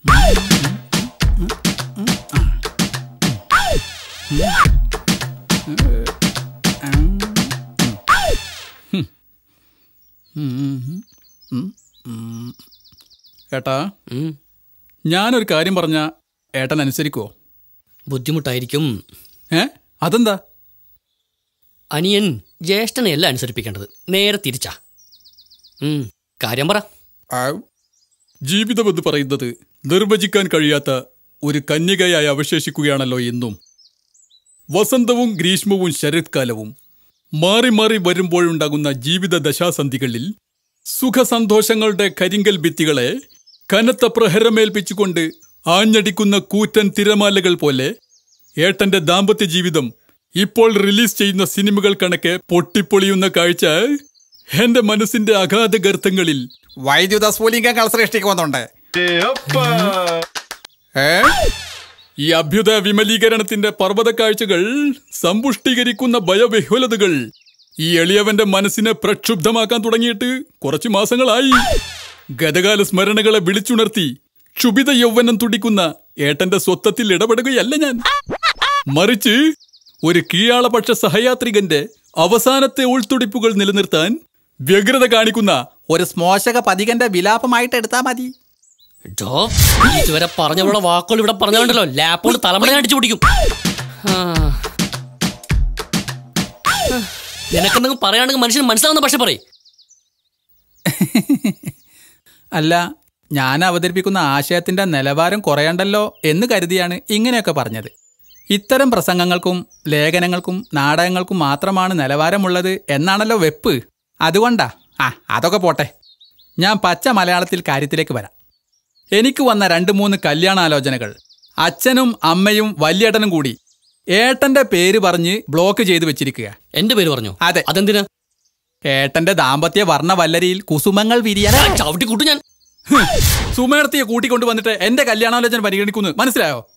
ഏട്ടാ ഉം. ഞാനൊരു കാര്യം പറഞ്ഞ ഏട്ടൻ അനുസരിക്കുവോ ബുദ്ധിമുട്ടായിരിക്കും ഏ അതെന്താ അനിയൻ ജ്യേഷ്ഠനെ അല്ല അനുസരിപ്പിക്കേണ്ടത് നേരെ തിരിച്ചാ ഉം, കാര്യം പറ ആ, ജീവിതമെന്ന് പറയുന്നത് നിർവചിക്കാൻ കഴിയാത്ത ഒരു കന്യകയായി അവശേഷിക്കുകയാണല്ലോ എന്നും വസന്തവും ഗ്രീഷ്മവും ശരത്കാലവും മാറി മാറി വരുമ്പോഴുണ്ടാകുന്ന ജീവിത ദശാസന്ധികളിൽ സുഖസന്തോഷങ്ങളുടെ കരിങ്കൽ ഭിത്തികളെ കനത്ത പ്രഹരമേൽപ്പിച്ചുകൊണ്ട് ആഞ്ഞടിക്കുന്ന കൂറ്റൻ തിരമാലകൾ പോലെ ഏട്ടന്റെ ദാമ്പത്യ ജീവിതം ഇപ്പോൾ റിലീസ് ചെയ്യുന്ന സിനിമകൾ കണക്കെ പൊട്ടിപ്പൊളിയുന്ന കാഴ്ച എന്റെ മനസ്സിന്റെ അഗാധ ഗർത്തങ്ങളിൽ വൈദ്യുത സ്ഫുലിംഗം സൃഷ്ടിക്കുന്നുണ്ട് ഏ? ഈ അഭ്യുദയ വിമലീകരണത്തിന്റെ പർവ്വത കാഴ്ചകൾ സമ്പുഷ്ടീകരിക്കുന്ന ഭയവിഹ്വലതകൾ ഈ എളിയവന്റെ മനസ്സിനെ പ്രക്ഷുബ്ധമാക്കാൻ തുടങ്ങിയിട്ട് കുറച്ചു മാസങ്ങളായി ഗതകാല സ്മരണകളെ വിളിച്ചുണർത്തി ക്ഷുഭിത യൗവനം തുടിക്കുന്ന ഏട്ടന്റെ സ്വത്വത്തിൽ ഇടപെടുകയല്ല ഞാൻ മറിച്ച് ഒരു കീഴാളപക്ഷ സഹയാത്രികന്റെ അവസാനത്തെ ഉൾത്തുടിപ്പുകൾ നിലനിർത്താൻ വ്യഗ്രത കാണിക്കുന്ന ഒരു സ്മോശക പതികന്റെ വിലാപമായിട്ട് എടുത്താ മതി ഡോ ഇതുവരെ പറഞ്ഞവളുടെ വാക്കുകൾ ഇവിടെ പറഞ്ഞുണ്ടല്ലോ ലാപ്പോണ്ട് തലമുറ അടിച്ചു പിടിക്കും ആ. നിനക്കെന്തെങ്കിലും പറയുകയാണെങ്കിൽ മനുഷ്യന് മനസ്സിലാവുന്ന പക്ഷെ പറയും അല്ല ഞാൻ അവതരിപ്പിക്കുന്ന ആശയത്തിന്റെ നിലവാരം കുറയണ്ടല്ലോ എന്ന് കരുതിയാണ് ഇങ്ങനെയൊക്കെ പറഞ്ഞത് ഇത്തരം പ്രസംഗങ്ങൾക്കും ലേഖനങ്ങൾക്കും നാടകങ്ങൾക്കും മാത്രമാണ് നിലവാരമുള്ളത് എന്നാണല്ലോ വെപ്പ് അതുകൊണ്ടാ ആ അതൊക്കെ പോട്ടെ ഞാൻ പച്ച മലയാളത്തിൽ കാര്യത്തിലേക്ക് വരാം എനിക്ക് വന്ന രണ്ട് മൂന്ന് കല്യാണാലോചനകൾ അച്ഛനും അമ്മയും വല്യേട്ടനും കൂടി ഏട്ടന്റെ പേര് പറഞ്ഞ് ബ്ലോക്ക് ചെയ്തു വെച്ചിരിക്കുക എന്റെ പേര് പറഞ്ഞു അതെ അതെന്തിനാ ഏട്ടന്റെ ദാമ്പത്യ വർണ്ണ വല്ലരിയിൽ കുസുമങ്ങൾ വിരിയാൻ ചവിട്ടി കൂട്ടു ഞാൻ സുമേർത്തിയെ കൂട്ടിക്കൊണ്ട് വന്നിട്ട് എന്റെ കല്യാണാലോചന പരിഗണിക്കുന്നു മനസ്സിലായോ